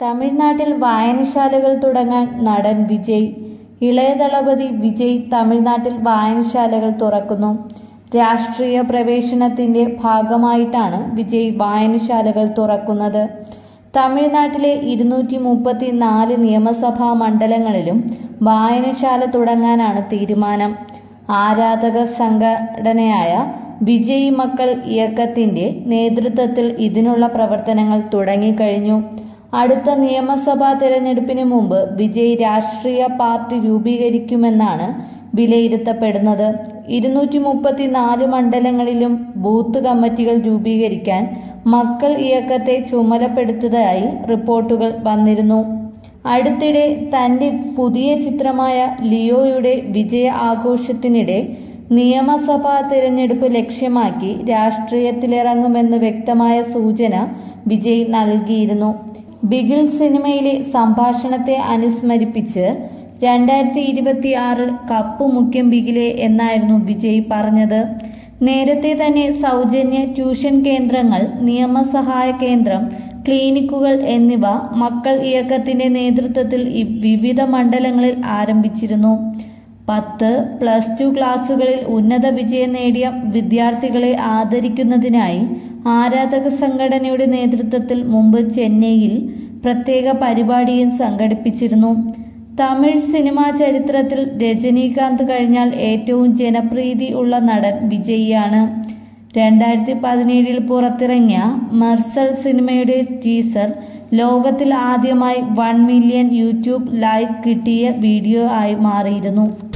തമിഴ്നാട്ടിൽ വായനശാലകൾ തുടങ്ങാൻ നടൻ വിജയ് ഇളയദളപതി വിജയ് തമിഴ്നാട്ടിൽ വായനശാലകൾ തുറക്കുന്നു രാഷ്ട്രീയ പ്രവേശനത്തിന്റെ ഭാഗമായിട്ടാണ് വിജയ് വായനശാലകൾ തുറക്കുന്നത് തമിഴ്നാട്ടിലെ ഇരുന്നൂറ്റി മുപ്പത്തി നാല് നിയമസഭാ മണ്ഡലങ്ങളിലും വായനശാല തുടങ്ങാനാണ് തീരുമാനം ആരാധക സംഘടനയായ വിജയ് മക്കൾ ഇയക്കത്തിന്റെ നേതൃത്വത്തിൽ ഇതിനുള്ള പ്രവർത്തനങ്ങൾ തുടങ്ങിക്കഴിഞ്ഞു അടുത്ത നിയമസഭാ തെരഞ്ഞെടുപ്പിന് മുമ്പ് വിജയ് രാഷ്ട്രീയ പാർട്ടി രൂപീകരിക്കുമെന്നാണ് വിലയിരുത്തപ്പെടുന്നത് ഇരുന്നൂറ്റി മുപ്പത്തിനാല് മണ്ഡലങ്ങളിലും ബൂത്ത് കമ്മിറ്റികൾ രൂപീകരിക്കാൻ മക്കൾ ഇയക്കത്തെ ചുമതലപ്പെടുത്തതായി റിപ്പോർട്ടുകൾ വന്നിരുന്നു അടുത്തിടെ തന്റെ പുതിയ ചിത്രമായ ലിയോയുടെ വിജയ ആഘോഷത്തിനിടെ നിയമസഭാ തിരഞ്ഞെടുപ്പ് ലക്ഷ്യമാക്കി രാഷ്ട്രീയത്തിലിറങ്ങുമെന്ന് വ്യക്തമായ സൂചന വിജയ് നൽകിയിരുന്നു ബിഗിൽ സിനിമയിലെ സംഭാഷണത്തെ അനുസ്മരിപ്പിച്ച് രണ്ടായിരത്തി ഇരുപത്തി ആറ് കപ്പ് മുഖ്യം ബിഗിലെ എന്നായിരുന്നു വിജയ് പറഞ്ഞത് നേരത്തെ തന്നെ സൗജന്യ ട്യൂഷൻ കേന്ദ്രങ്ങൾ നിയമസഹായ കേന്ദ്രം ക്ലിനിക്കുകൾ എന്നിവ മക്കൾ ഇയക്കത്തിന്റെ നേതൃത്വത്തിൽ ഇ- വിവിധ മണ്ഡലങ്ങളിൽ ആരംഭിച്ചിരുന്നു പത്ത് പ്ലസ് ടു ക്ലാസുകളിൽ ഉന്നത വിജയം നേടിയ വിദ്യാർത്ഥികളെ ആദരിക്കുന്നതിനായി ആരാധക സംഘടനയുടെ നേതൃത്വത്തിൽ മുമ്പ് ചെന്നൈയിൽ പ്രത്യേക പരിപാടിയും സംഘടിപ്പിച്ചിരുന്നു തമിഴ് സിനിമാ ചരിത്രത്തിൽ രജനീകാന്ത് കഴിഞ്ഞാൽ ഏറ്റവും ജനപ്രീതി ഉള്ള നടൻ വിജയിയാണ് രണ്ടായിരത്തി പതിനേഴിൽ പുറത്തിറങ്ങിയ മർസൽ സിനിമയുടെ ടീസർ ലോകത്തിൽ ആദ്യമായി വൺ മില്യൺ യൂട്യൂബ് ലൈക്ക് കിട്ടിയ വീഡിയോ ആയി മാറിയിരുന്നു